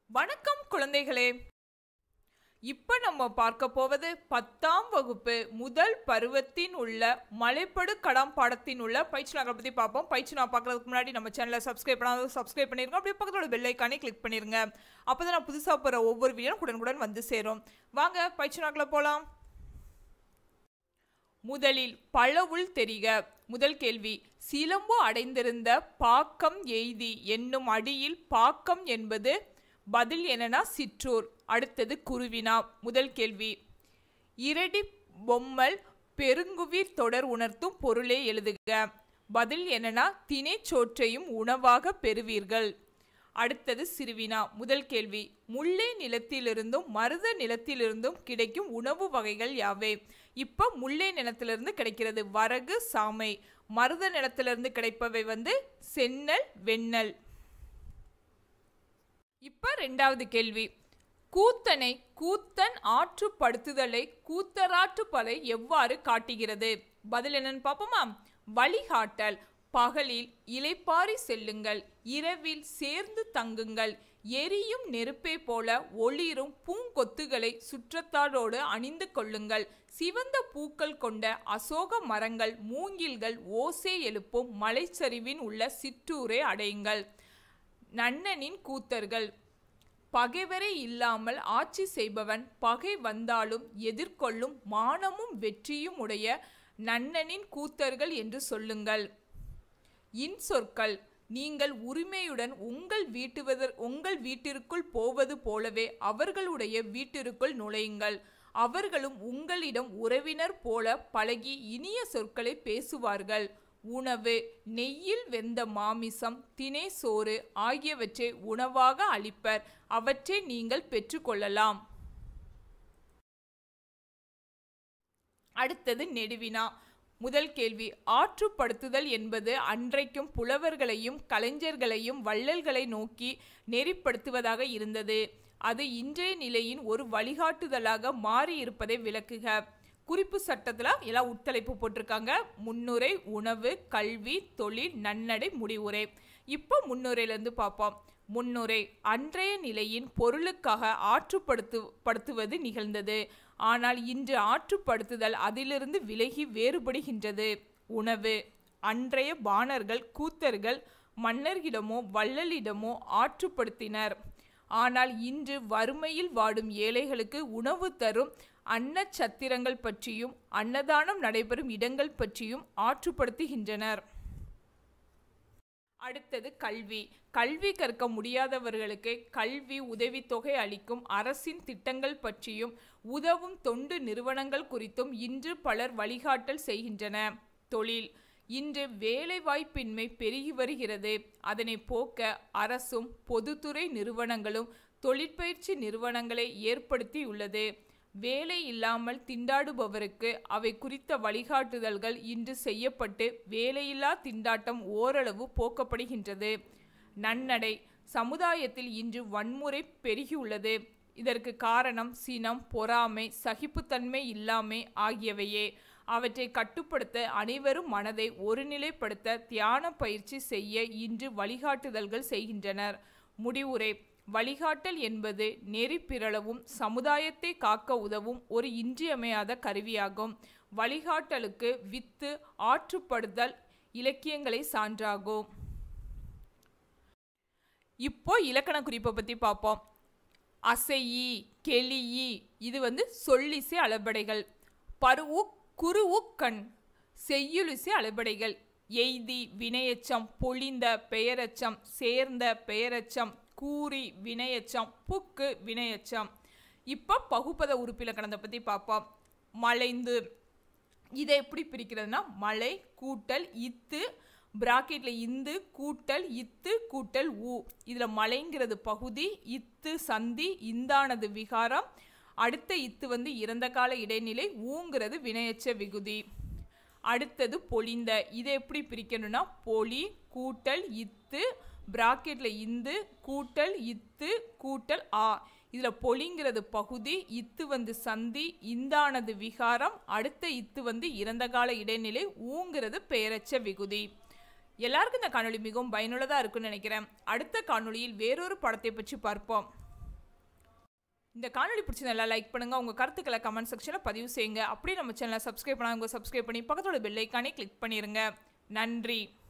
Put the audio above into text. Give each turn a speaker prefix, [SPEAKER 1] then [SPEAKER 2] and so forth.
[SPEAKER 1] வணக்கம் குழந்தைகளே இப்ப நம்ம பார்க்க போவது பத்தாம் வகுப்பு முதல் பருவத்தின் உள்ள மலைப்படு கடாம் பாடத்தின் உள்ள பயிற்சி நாங்களை பத்தி பார்ப்போம் பயிற்சி நான் பார்க்கறதுக்கு முன்னாடி நம்ம சேனலை சப்ஸ்கிரைப் பண்ணாத சப்ஸ்கிரைப் பண்ணிருங்க அப்படியே பக்கத்தோட பெல் ஐக்கானே கிளிக் பண்ணிருங்க அப்பதான் நான் புதுசா போற ஒவ்வொரு வீடியோ உடனுக்குடன் வந்து சேரும் வாங்க பயிற்சி நாட்களை போலாம் முதலில் பழவுள் தெரிக முதல் கேள்வி சிலம்பு அடைந்திருந்த பாக்கம் எய்தி என்னும் அடியில் பாக்கம் என்பது பதில் என்னன்னா சிற்றூர் அடுத்தது குருவினா முதல் கேள்வி இரடி பொம்மல் பெருங்குவிர் தொடர் உணர்த்தும் பொருளை எழுதுக பதில் என்னன்னா தினைச்சோற்றையும் உணவாக பெறுவீர்கள் அடுத்தது சிறுவினா முதல் கேள்வி முல்லை நிலத்திலிருந்தும் மருத நிலத்திலிருந்தும் கிடைக்கும் உணவு வகைகள் யாவை இப்போ முல்லை நிலத்திலிருந்து கிடைக்கிறது வரகு சாமை மருத நிலத்திலிருந்து கிடைப்பவை வந்து சென்னல் வெண்ணல் இப்ப ரெண்டாவது கேள்வி கூத்தனை கூத்தன் ஆற்றுப்படுத்துதலை கூத்தராற்றுப்பலை எவ்வாறு காட்டுகிறது பதில் என்னன்னு பார்ப்போமா வழிகாட்டல் பகலில் இலைப்பாரி செல்லுங்கள் இரவில் சேர்ந்து தங்குங்கள் எரியும் நெருப்பை போல ஒளிரும் பூங்கொத்துகளை சுற்றத்தாரோடு அணிந்து கொள்ளுங்கள் சிவந்த பூக்கள் கொண்ட அசோக மரங்கள் மூங்கில்கள் ஓசை எழுப்பும் மலைச்சரிவின் உள்ள சிற்றூரை அடையுங்கள் நன்னனின் கூத்தர்கள் பகைவரே இல்லாமல் ஆட்சி செய்பவன் பகை வந்தாலும் எதிர்கொள்ளும் மானமும் வெற்றியும் உடைய நன்னனின் கூத்தர்கள் என்று சொல்லுங்கள் இன்சொற்கள் நீங்கள் உரிமையுடன் உங்கள் வீட்டுவதற் உங்கள் வீட்டிற்குள் போவது போலவே அவர்களுடைய வீட்டிற்குள் நுழையுங்கள் அவர்களும் உங்களிடம் உறவினர் போல பழகி இனிய சொற்களை பேசுவார்கள் உணவு நெய்யில் வெந்த மாமிசம் தினை சோறு ஆகியவற்றை உணவாக அளிப்பர் அவற்றை நீங்கள் பெற்றுக்கொள்ளலாம் அடுத்தது நெடுவினா முதல் கேள்வி ஆற்றுப்படுத்துதல் என்பது அன்றைக்கும் புலவர்களையும் கலைஞர்களையும் வள்ளல்களை நோக்கி நெறிப்படுத்துவதாக இருந்தது அது இன்றைய நிலையின் ஒரு வழிகாட்டுதலாக மாறி இருப்பதை விளக்குக குறிப்பு சட்டத்தில் எல்லாம் உட்தலைப்பு போட்டிருக்காங்க முன்னுரை உணவு கல்வி தொழில் நன்னடை முடிவுரை இப்போ முன்னுரையிலேருந்து பார்ப்போம் முன்னுரை அன்றைய நிலையின் பொருளுக்காக ஆற்றுப்படுத்து படுத்துவது நிகழ்ந்தது ஆனால் இன்று ஆற்றுப்படுத்துதல் அதிலிருந்து விலகி வேறுபடுகின்றது உணவு அன்றைய பாணர்கள் கூத்தர்கள் மன்னர்களிடமோ வள்ளலிடமோ ஆற்றுப்படுத்தினர் ஆனால் இன்று வறுமையில் வாடும் ஏழைகளுக்கு உணவு தரும் அன்னச்சத்திரங்கள் பற்றியும் அன்னதானம் நடைபெறும் இடங்கள் பற்றியும் ஆற்றுப்படுத்துகின்றனர் அடுத்தது கல்வி கல்வி கற்க முடியாதவர்களுக்கு கல்வி உதவித்தொகை அளிக்கும் அரசின் திட்டங்கள் பற்றியும் உதவும் தொண்டு நிறுவனங்கள் குறித்தும் இன்று பலர் வழிகாட்டல் செய்கின்றன தொழில் இன்று வேலைவாய்ப்பின்மை பெருகி வருகிறது அதனை போக்க அரசும் பொதுத்துறை நிறுவனங்களும் தொழிற்பயிற்சி நிறுவனங்களை ஏற்படுத்தியுள்ளது வேலை இல்லாமல் திண்டாடுபவருக்கு அவை குறித்த வழிகாட்டுதல்கள் இன்று செய்யப்பட்டு வேலையில்லா திண்டாட்டம் ஓரளவு போக்கப்படுகின்றது நன்னடை சமுதாயத்தில் இன்று வன்முறை பெருகியுள்ளது இதற்கு காரணம் சினம் பொறாமை சகிப்புத்தன்மை இல்லாமை ஆகியவையே அவற்றை கட்டுப்படுத்த அனைவரும் மனதை ஒருநிலைப்படுத்த தியான பயிற்சி செய்ய இன்று வழிகாட்டுதல்கள் செய்கின்றனர் முடிவுரை வழிகாட்டல் என்பது நெறி பிறளவும் சமுதாயத்தை காக்க உதவும் ஒரு இன்றியமையாத கருவியாகும் வழிகாட்டலுக்கு வித்து ஆற்றுப்படுதல் இலக்கியங்களை சான்றாகும் இப்போ இலக்கண குறிப்பை பற்றி பார்ப்போம் அசையி கெளியி இது வந்து சொல்லிசை அளபடைகள் பருவு குருவு கண் செய்யுளிசை அளபடைகள் எய்தி வினையச்சம் பொழிந்த பெயரச்சம் சேர்ந்த பெயரச்சம் கூறி வினையச்சம் புக்கு வினையச்சம் இப்போ பகுப்பத உறுப்பிலக்கணத்தை பற்றி பார்ப்போம் மலைந்து இதை எப்படி பிரிக்கிறதுனா மலை கூட்டல் இத்து பிராக்கெட்டில் இந்து கூட்டல் இத்து கூட்டல் ஊ இதில் மலைங்கிறது பகுதி இத்து சந்தி இந்தானது விகாரம் அடுத்த இத்து வந்து இறந்த கால இடைநிலை ஊங்கிறது வினையச்ச விகுதி அடுத்தது பொழிந்த இதை எப்படி பிரிக்கணும்னா பொலி கூட்டல் இத்து பிராக்கெட்டில் இந்து கூட்டல் இத்து கூட்டல் ஆ இதில் பொலிங்கிறது பகுதி இத்து வந்து சந்தி இந்தானது விகாரம் அடுத்த இத்து வந்து இறந்த கால இடைநிலை ஊங்கிறது பெயரச்ச விகுதி எல்லாருக்கும் இந்த காணொளி மிகவும் பயனுள்ளதாக இருக்கும்னு நினைக்கிறேன் அடுத்த காணொளியில் வேறொரு படத்தை பற்றி பார்ப்போம் இந்த காணொலி பிடிச்சதெல்லாம் லைக் பண்ணுங்கள் உங்கள் கருத்துக்களை கமெண்ட் செக்ஷனில் பதிவு செய்யுங்க அப்படியே நம்ம சேனலை சப்ஸ்கிரைப் பண்ணால் உங்கள் சப்ஸ்கிரைப் பண்ணி பக்கத்தோட பெல் ஐக்கானே கிளிக் பண்ணிடுங்க நன்றி